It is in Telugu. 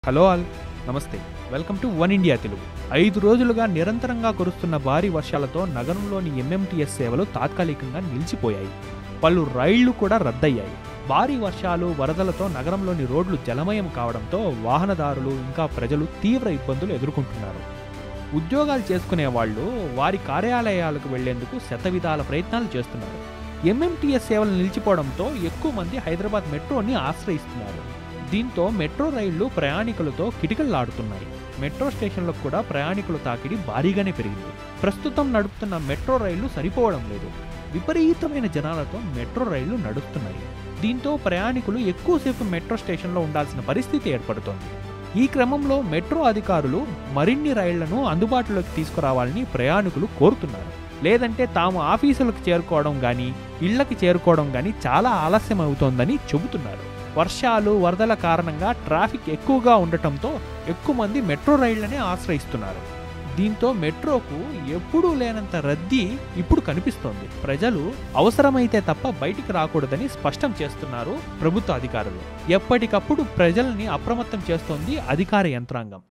హలో ఆల్ నమస్తే welcome to one India Telugu ఐదు రోజులుగా నిరంతరంగా కురుస్తున్న భారీ వర్షాలతో నగరంలోని ఎంఎంటీఎస్ సేవలు తాత్కాలికంగా నిలిచిపోయాయి పలు రైళ్లు కూడా రద్దయ్యాయి భారీ వర్షాలు వరదలతో నగరంలోని రోడ్లు జలమయం కావడంతో వాహనదారులు ఇంకా ప్రజలు తీవ్ర ఇబ్బందులు ఎదుర్కొంటున్నారు ఉద్యోగాలు చేసుకునే వాళ్ళు వారి కార్యాలయాలకు వెళ్లేందుకు శతవిధాల ప్రయత్నాలు చేస్తున్నారు ఎంఎంటీఎస్ సేవలు నిలిచిపోవడంతో ఎక్కువ మంది హైదరాబాద్ మెట్రోని ఆశ్రయిస్తున్నారు దీంతో మెట్రో రైళ్లు ప్రయాణికులతో కిటికల్లాడుతున్నాయి మెట్రో స్టేషన్లకు కూడా ప్రయాణికుల తాకిడి భారీగానే పెరిగింది ప్రస్తుతం నడుపుతున్న మెట్రో రైళ్లు సరిపోవడం లేదు విపరీతమైన జనాలతో మెట్రో రైళ్లు నడుస్తున్నాయి దీంతో ప్రయాణికులు ఎక్కువసేపు మెట్రో స్టేషన్లో ఉండాల్సిన పరిస్థితి ఏర్పడుతోంది ఈ క్రమంలో మెట్రో అధికారులు మరిన్ని రైళ్లను అందుబాటులోకి తీసుకురావాలని ప్రయాణికులు కోరుతున్నారు లేదంటే తాము ఆఫీసులకు చేరుకోవడం కానీ ఇళ్లకి చేరుకోవడం కానీ చాలా ఆలస్యం అవుతోందని చెబుతున్నారు వర్షాలు వరదల కారణంగా ట్రాఫిక్ ఎక్కువగా ఉండటంతో ఎక్కువ మంది మెట్రో రైళ్లనే ఆశ్రయిస్తున్నారు దీంతో మెట్రోకు ఎప్పుడూ లేనంత రద్దీ ఇప్పుడు కనిపిస్తోంది ప్రజలు అవసరమైతే తప్ప బయటికి రాకూడదని స్పష్టం చేస్తున్నారు ప్రభుత్వ అధికారులు ఎప్పటికప్పుడు ప్రజల్ని అప్రమత్తం చేస్తోంది అధికార యంత్రాంగం